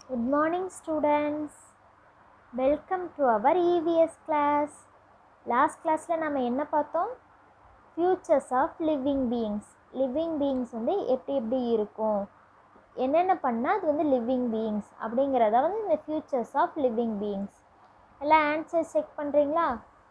Good morning, students. Welcome to our EVS class. Last கிளாஸில் நம்ம என்ன பார்த்தோம் features of living beings living beings வந்து எப்படி எப்படி இருக்கும் என்னென்ன பண்ணால் அது வந்து லிவிங் பீயிங்ஸ் அப்படிங்கிறத வந்து இந்த ஃபியூச்சர்ஸ் ஆஃப் லிவிங் பீயிங்ஸ் எல்லாம் ஆன்சர்ஸ் செக் பண்ணுறீங்களா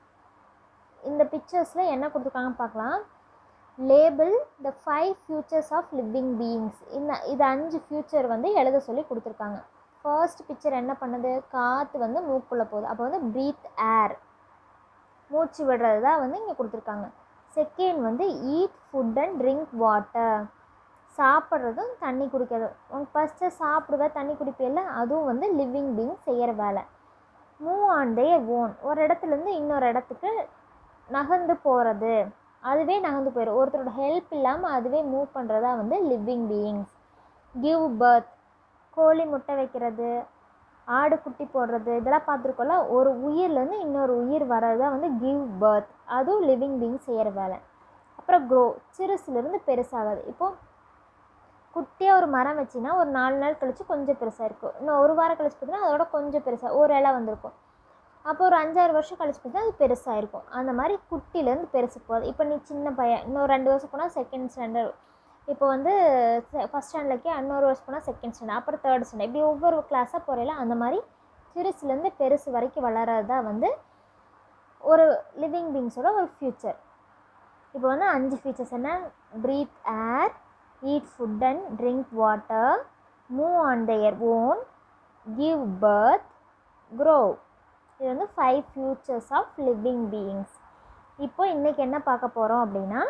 இந்த பிக்சர்ஸில் என்ன கொடுத்துருக்காங்க பார்க்கலாம் label the five features of living beings இந்த இது அஞ்சு ஃபியூச்சர் வந்து எழுத சொல்லி கொடுத்துருக்காங்க ஃபர்ஸ்ட் பிக்சர் என்ன பண்ணுது காற்று வந்து மூக்குள்ளே போகுது அப்போ வந்து ப்ரீத் ஏர் மூச்சு விடுறது தான் வந்து இங்கே கொடுத்துருக்காங்க செகண்ட் வந்து eat food and drink water சாப்பிட்றதும் தண்ணி குடிக்கிறது உனக்கு ஃபஸ்ட்டு சாப்பிடுவேன் தண்ணி குடிப்பேல அதுவும் வந்து லிவிங் பீயிங் செய்கிற வேலை மூவ் ஆன் தே ஓன் ஒரு இடத்துலேருந்து இன்னொரு இடத்துக்கு நகர்ந்து போகிறது அதுவே நகர்ந்து போயிடும் ஒருத்தரோட ஹெல்ப் இல்லாமல் அதுவே மூவ் பண்ணுறதா வந்து லிவிங் பீயிங்ஸ் கிவ் பர்த் கோழி முட்டை வைக்கிறது ஆடு குட்டி போடுறது இதெல்லாம் பார்த்துருக்கோம்ல ஒரு உயிர்லேருந்து இன்னொரு உயிர் வர்றது தான் வந்து கிவ் பர்த் அதுவும் லிவிங் பீயிங் செய்கிற வேலை அப்புறம் க்ரோ சிறுசுலேருந்து பெருசாகாது இப்போது குட்டியாக ஒரு மரம் வச்சின்னா ஒரு நாலு நாள் கழித்து கொஞ்சம் பெருசாக இருக்கும் இன்னும் ஒரு வாரம் கழிச்சு பார்த்தீங்கன்னா அதோட கொஞ்சம் பெருசாக ஒரு இலை வந்திருக்கும் அப்போ ஒரு அஞ்சாறு வருஷம் கழிச்சு பார்த்தா அது பெருசாக இருக்கும் அந்த மாதிரி குட்டிலேருந்து பெருசு போகுது இப்போ நீ சின்ன பையன் இன்னும் ரெண்டு வருஷம் போனால் செகண்ட் ஸ்டாண்டர்ட் இப்போ வந்து ஃபஸ்ட் ஸ்டாண்டர்ட்லேக்கே இன்னொரு வருஷம் போனால் செகண்ட் ஸ்டாண்டர்ட் அப்புறம் தேர்ட் ஸ்டாண்டர்ட் இப்படி ஒவ்வொரு கிளாஸாக போகிறீங்களா அந்த மாதிரி சிறுசுலேருந்து பெருசு வரைக்கும் வளர்கிறது தான் வந்து ஒரு லிவிங் பீங்ஸோட ஒரு ஃப்யூச்சர் இப்போ வந்து அஞ்சு ஃபீச்சர்ஸ் என்ன breathe air eat food and drink water move on their own give birth grow இது வந்து five features of living beings இப்போ இன்றைக்கி என்ன பார்க்க போகிறோம் அப்படின்னா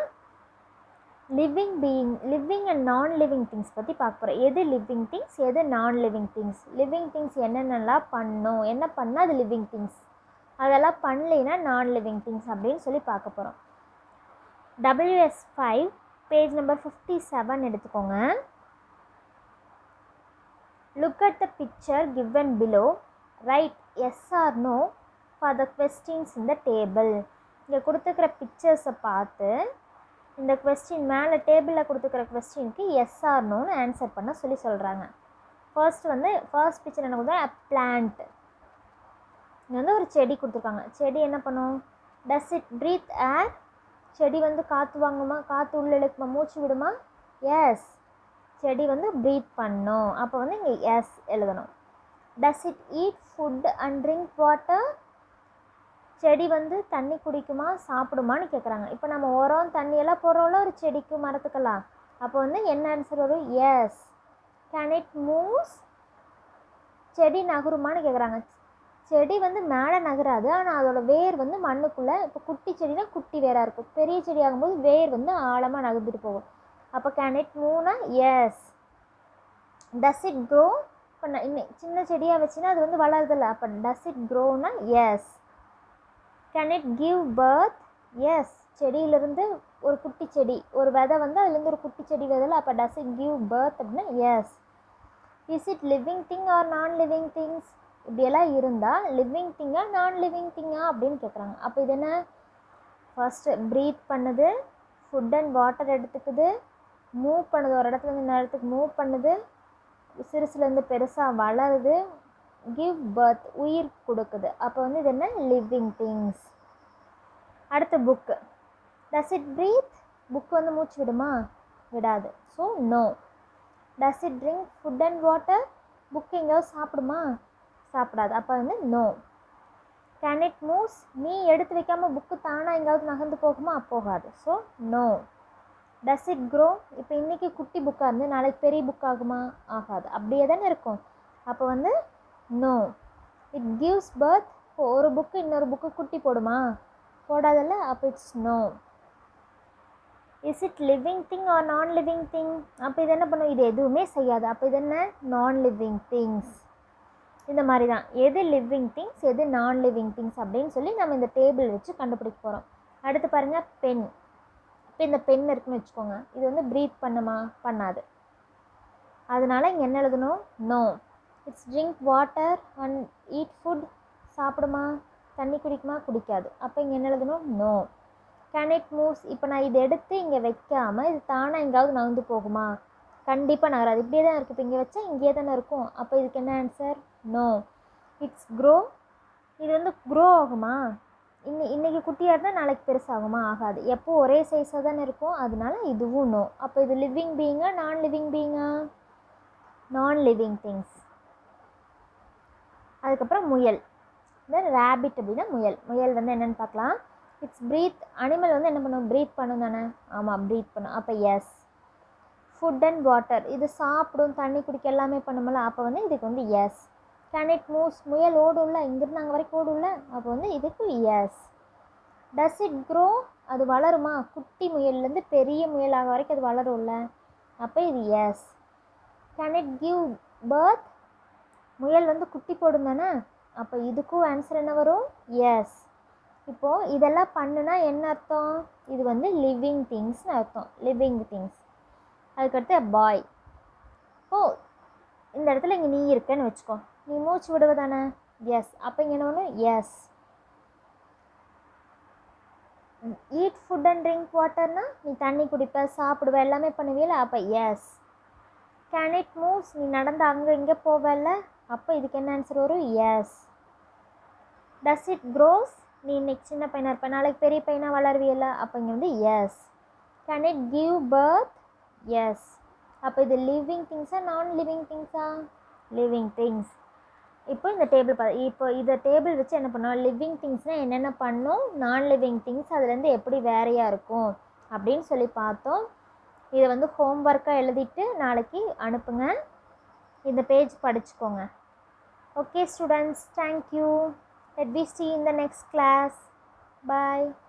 living being living and non living things பற்றி பார்க்க போகிறோம் எது லிவிங் திங்ஸ் எது நான் லிவிங் திங்ஸ் லிவிங் திங்ஸ் என்னென்னலாம் பண்ணும் என்ன பண்ணால் அது லிவிங் திங்ஸ் அதெல்லாம் பண்ணலைன்னா நான் லிவிங் திங்ஸ் அப்படின்னு சொல்லி பார்க்க போகிறோம் WS five page number fifty seven எடுத்துக்கோங்க look at the picture given below write yes or no for the questions இந்த டேபிள் இங்கே கொடுத்துருக்கிற பிக்சர்ஸை பார்த்து இந்த கொஸ்டின் மேலே டேபிளில் கொடுத்துருக்கிற கொஸ்டினுக்கு எஸ் ஆர் நோன்னு ஆன்சர் பண்ண சொல்லி சொல்கிறாங்க ஃபர்ஸ்ட் வந்து ஃபர்ஸ்ட் பிக்சர் என்ன கொடுத்தா பிளான்ட் இங்கே வந்து ஒரு செடி கொடுத்துருக்காங்க செடி என்ன பண்ணும் டஸ் இட் ப்ரீத் ஏர் செடி வந்து காற்று வாங்குமா காற்று உள்ள இழுக்குமா மூச்சு விடுமா எஸ் செடி வந்து ப்ரீத் பண்ணும் அப்போ வந்து இங்கே எஸ் எழுதணும் does it eat food and drink water செடி வந்து தண்ணி குடிக்குமா சாப்பிடுமான்னு கேட்குறாங்க இப்போ நம்ம உரம் தண்ணியெல்லாம் போடுறோம்ல ஒரு செடிக்கு மரத்துக்கெல்லாம் அப்போ வந்து என்ன ஆன்சர் வரும் எஸ் கேன் இட் மூவ்ஸ் செடி நகருமான்னு கேட்குறாங்க செடி வந்து மேலே நகராது ஆனால் அதோட வேர் வந்து மண்ணுக்குள்ளே இப்போ குட்டி செடினா குட்டி வேராக இருக்கும் பெரிய செடி ஆகும்போது வேர் வந்து ஆழமாக நகர்ந்துட்டு போகும் அப்போ கேன் இட் மூவ்னா எஸ் டஸ் இட் க்ரோ இப்போ நான் இன்னும் சின்ன செடியாக வச்சுன்னா அது வந்து வளருதில்ல அப்போ டஸ் இட் க்ரோனா yes can it give birth yes செடியிலேருந்து ஒரு குட்டி செடி ஒரு விதை வந்து அதுலேருந்து ஒரு குட்டி செடி விதைல அப்போ டஸ் இட் கிவ் பர்த் அப்படின்னா yes is it living thing or non living things இப்படியெல்லாம் இருந்தால் லிவிங் திங்கா நான் லிவிங் திங்கா அப்படின்னு கேட்குறாங்க அப்போ இது என்ன ஃபஸ்ட்டு ப்ரீத் பண்ணுது ஃபுட் அண்ட் வாட்டர் எடுத்துக்குது மூவ் பண்ணுது ஒரு இடத்துல இருந்து இன்னொரு இடத்துக்கு மூவ் பண்ணுது சிறுசுலேருந்து பெருசாக வளருது கிவ் பர்த் உயிர் கொடுக்குது அப்போ வந்து இது என்ன லிவிங் திங்ஸ் அடுத்த book does it breathe book வந்து மூச்சு விடுமா விடாது so no does it drink food and water book எங்கேயாவது சாப்பிடுமா சாப்பிடாது அப்போ வந்து நோ கேன் இட் மூவ்ஸ் நீ எடுத்து வைக்காமல் புக்கு தானாக எங்கேயாவது நகர்ந்து போகுமா போகாது so no does it grow இப்போ இன்றைக்கி குட்டி புக்காக இருந்து நாளைக்கு பெரிய புக் ஆகுமா ஆகாது அப்படியே தானே இருக்கும் அப்போ வந்து நோ இட் கிவ்ஸ் பர்த் இப்போ ஒரு புக்கு இன்னொரு புக்கு குட்டி போடுமா போடாதல்ல அப்போ it's no is it living thing or non living thing அப்போ இது என்ன பண்ணும் இது எதுவுமே செய்யாது அப்போ இது என்ன நான் லிவிங் திங்ஸ் இந்த மாதிரி தான் எது லிவிங் திங்ஸ் எது நான் லிவிங் திங்ஸ் அப்படின்னு சொல்லி நம்ம இந்த டேபிள் வச்சு கண்டுபிடிக்க போகிறோம் அடுத்து பாருங்கள் பென் இப்போ இந்த பென் இருக்குன்னு வச்சுக்கோங்க இது வந்து ப்ரீத் பண்ணுமா பண்ணாது அதனால் இங்கே என்ன எழுதணும் no it's drink water and eat food சாப்பிடுமா தண்ணி குடிக்குமா குடிக்காது அப்போ இங்கே என்ன எழுதணும் நோ கேன் இட் மூவ்ஸ் இப்போ நான் இதை எடுத்து இங்கே வைக்காமல் இது தானாக எங்கேயாவது நகர்ந்து போகுமா கண்டிப்பாக நகராது இப்படியே தான் இருக்குது இப்போ இங்கே வச்சா இங்கேயே தானே இருக்கும் அப்போ இதுக்கு என்ன ஆன்சர் நோ இட்ஸ் க்ரோ இது வந்து க்ரோ ஆகுமா இன்னி இன்றைக்கி குட்டியாக இருந்தால் நாளைக்கு பெருசாகுமா ஆகாது எப்போ ஒரே சைஸாக தானே இருக்கும் அதனால இதுவும் நோ அப்போ இது லிவிங் பீயிங்கா நான் லிவிங் பீயிங்கா நான் லிவிங் திங்ஸ் அதுக்கப்புறம் முயல் தென் ரேபிட் அப்படின்னா முயல் முயல் வந்து என்னென்னு பார்க்கலாம் இட்ஸ் ப்ரீத் அனிமல் வந்து என்ன பண்ணும் ப்ரீத் பண்ணும் தானே ஆமாம் ப்ரீத் பண்ணும் அப்போ எஸ் ஃபுட் அண்ட் வாட்டர் இது சாப்பிடும் தண்ணி குடிக்க எல்லாமே பண்ணுமல்ல அப்போ வந்து இதுக்கு வந்து எஸ் கேன் இட் மூவ்ஸ் முயல் ஓடும்ல இங்கிருந்து அங்கே வரைக்கும் ஓடும்ல அப்போ வந்து இதுக்கு எஸ் டஸ் இட் க்ரோ அது வளருமா குட்டி முயல்லேருந்து பெரிய முயல் ஆக வரைக்கும் அது வளரும்ல அப்போ இது yes can it give birth முயல் வந்து குட்டி போடும் தானே அப்போ இதுக்கும் ஆன்சர் என்ன வரும் எஸ் இப்போது இதெல்லாம் பண்ணுனா என்ன அர்த்தம் இது வந்து லிவிங் திங்ஸ்னு அர்த்தம் லிவிங் திங்ஸ் அதுக்கடுத்து பாய் ஓ இந்த இடத்துல இங்கே நீ இருக்கேன்னு வச்சுக்கோ நீ மூச்சு விடுவ தானே எஸ் அப்போ இங்கே என்ன ஒன்று yes eat food and drink வாட்டர்னா நீ தண்ணி குடிப்ப சாப்பிடுவ எல்லாமே பண்ணுவீல அப்போ எஸ் கேன் இட் மூவ்ஸ் நீ நடந்து அங்கே இங்கே போவல அப்போ இதுக்கு என்ன ஆன்சர் வரும் எஸ் டஸ் இட் க்ரோஸ் நீ இன்னைக்கு சின்ன பையனாக இருப்ப நாளைக்கு பெரிய பையனாக வளருவியல்ல அப்போ இங்கே வந்து yes can it give birth yes அப்போ இது லிவிங் திங்ஸா நான் லிவிங் திங்ஸா லிவிங் திங்ஸ் இப்போ இந்த டேபிள் பா இப்போ இதை டேபிள் வச்சு என்ன பண்ணோம் லிவிங் திங்ஸ்னால் என்னென்ன பண்ணும் நான் லிவிங் திங்ஸ் அதுலேருந்து எப்படி வேறையாக இருக்கும் அப்படின்னு சொல்லி பார்த்தோம் இதை வந்து ஹோம் ஒர்க்காக எழுதிட்டு நாளைக்கு அனுப்புங்க இந்த பேஜ் படிச்சுக்கோங்க okay students thank you let we see in the next class bye